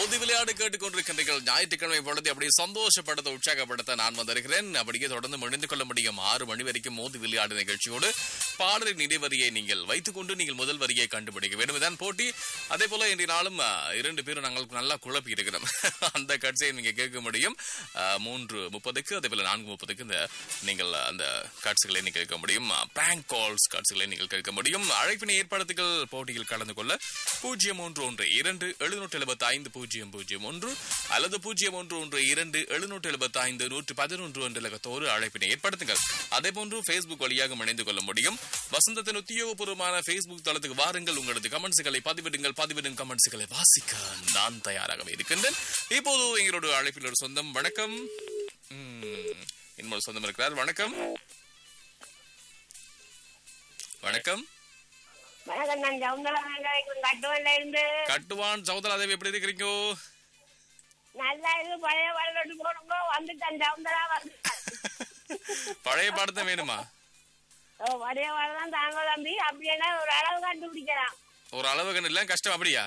மோதி விளையாடு கேட்டுக்கொண்டிருக்கின்றீர்கள் ஞாயிற்றுக்கிழமை பொழுது அப்படியே சந்தோஷப்படுத்த உற்சாகப்படுத்த நான் வந்திருக்கிறேன் அப்படியே தொடர்ந்து முடிந்து கொள்ள முடியும் ஆறு மணி வரைக்கும் மோதி விளையாடு நிகழ்ச்சியோடு பாடலின் இடைவரியை நீங்கள் வைத்துக் கொண்டு நீங்கள் முதல் வரியை கண்டுபிடிக்க வேண்டும் இதான் போட்டி அதே போல இன்றைய நாளும் ஆ, இரண்டு பேரும் நாங்கள் நல்லா குழப்பி இருக்கிறோம் அந்த கட்சியை நீங்க கேட்க முடியும் ஆ, மூன்று முப்பதுக்கு அதே போல நான்கு முப்பதுக்கு இந்த நீங்கள் அந்த காட்சிகளை நீங்கள் கேட்க முடியும் பேங்க் கால்ஸ் காட்சிகளை நீங்கள் கேட்க முடியும் அழைப்பினை ஏற்படுத்துகள் போட்டியில் கலந்து கொள்ள பூஜ்ஜியம் ஒன்று ஒன்று இரண்டு எழுநூற்று எழுபத்தி ஐந்து பூஜ்ஜியம் பூஜ்ஜியம் ஒன்று அல்லது பூஜ்ஜியம் ஒன்று ஒன்று இரண்டு எழுநூற்று எழுபத்தி ஐந்து நூற்று பதினொன்று என்ற இலக்கத்தோடு அழைப்பினை ஏற்படுத்துங்கள் அதே போன்று Facebook வழியாக இணைந்து கொள்ள முடியும் வசந்தத்தின் உத்தியோகபூர்வமான Facebook தளத்துக்கு வாருங்கள் உங்களது கமெண்ட்ஸ்களை பதிவிடுங்கள் பதிவிடும் கமெண்ட்ஸ்களை வாசிக்க நான் தயாராகவே இருக்கின்றேன் இப்போது எங்களோட அழைப்பில் ஒரு சொந்தம் வணக்கம் ம், இன்னொரு சொந்தம் இருக்கிறார் வணக்கம் வணக்கம் வணக்கம் நான் சவுந்தரா நாங்கள் கட்டுவல்ல இருந்து கட்டுவான் சௌதராதேவி எப்படி இருக்கிறீங்க நல்லா இது பழைய வரலோட்டு போடுங்க வந்துட்டேன் சவுந்தரா வந்து பழைய பாடத்தை வேணுமா ஓ, பழைய வரலாம் தாங்க தம்பி அப்படின்னா ஒரு அளவு கண்டுபிடிக்கலாம் ஒரு அளவு கண்டு இல்ல கஷ்டம் அப்படியா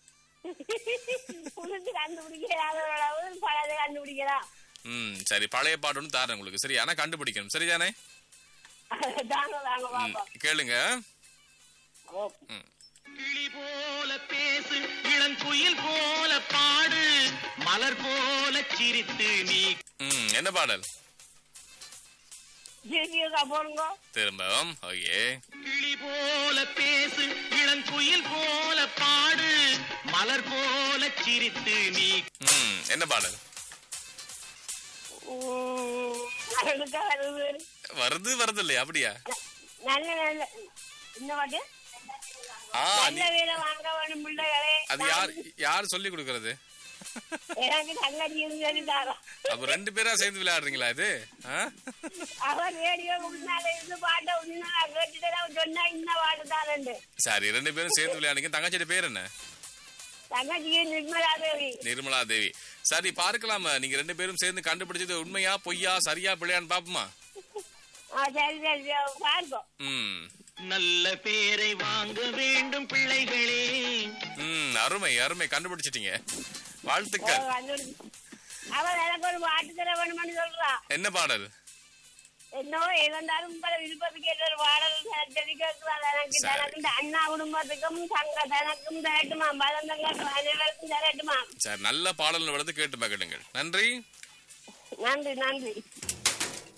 புதுசு கண்டுபிடிக்கலாம் ஒரு அளவு பழையது கண்டுபிடிக்கலாம் ம் சரி பழைய பாட்டு ஒன்று தாரேன் உங்களுக்கு சரி ஆனா கண்டுபிடிக்கணும் சரிதானே தாங்க தாங்க ம், பாப்போம் கேளுங்க ஓ, கிளி போல பேசு இளங்குயில் போல பாடு மலர் போல சிரித்து நீ ம் என்ன பாடல் ஜிஜிக்கா போடுங்க திரும்பவும் ஓகே கிளி போல பேசு இளங்குயில் போல பாடு மலர் போல சிரித்து நீ ம் என்ன பாடல் உம், அதுக்கு வருது வருது வருது இல்லையா அப்படியா நல்ல நல்ல இந்த பாட்டு ஆ நல்ல நீ- வீட வாங்க வேணும் பிள்ளைகளே அது யார் யார் சொல்லி கொடுக்கறது எனக்கு தங்கச்சி சொல்லி தரோம் அப்ப ரெண்டு பேரா சேர்ந்து விளையாடுறீங்களா இது ஆ? அவர் ரேடியோ முன்னால இருந்து பாட்டை உன்ன கேட்டுட்டு அவன் சொன்னா இந்த பாட்டு தானண்டு சரி ரெண்டு பேரும் சேர்ந்து விளையாடுங்க தங்கச்சியோட பேர் என்ன தங்கச்சிக்கு நிர்மலா தேவி நிர்மலா தேவி சரி பார்க்கலாமா நீங்க ரெண்டு பேரும் சேர்ந்து கண்டுபிடிச்சது உண்மையா பொய்யா சரியா பிள்ளையான்னு பாப்போமா ஆ சரி சரி சரி, பார்ப்போம் ம் நல்ல பேரை வாங்க வேண்டும் பிள்ளைகளே ம் அருமை அருமை கண்டுபிடிச்சிட்டீங்க ஓ, வாழ்த்துக்கள் கண்டுபிடி- அவன் எனக்கு ஒரு பாட்டு தர வேணும்னு சொல்றா என்ன பாடல் என்னவோ இருந்தாலும் உங்களை விருப்பத்துக்கு ஏற்ற ஒரு பாடல் சொல்லி கேட்கிறாள் எனக்கு சரி. எனக்கு இந்த அண்ணா குடும்பத்துக்கும் சங்க தனக்கும் தரட்டுமா பதந்தங்கள் அனைவருக்கும் தரட்டுமா சரி நல்ல பாடல் வளர்த்து கேட்டு மகிழுங்கள் நன்றி நன்றி நன்றி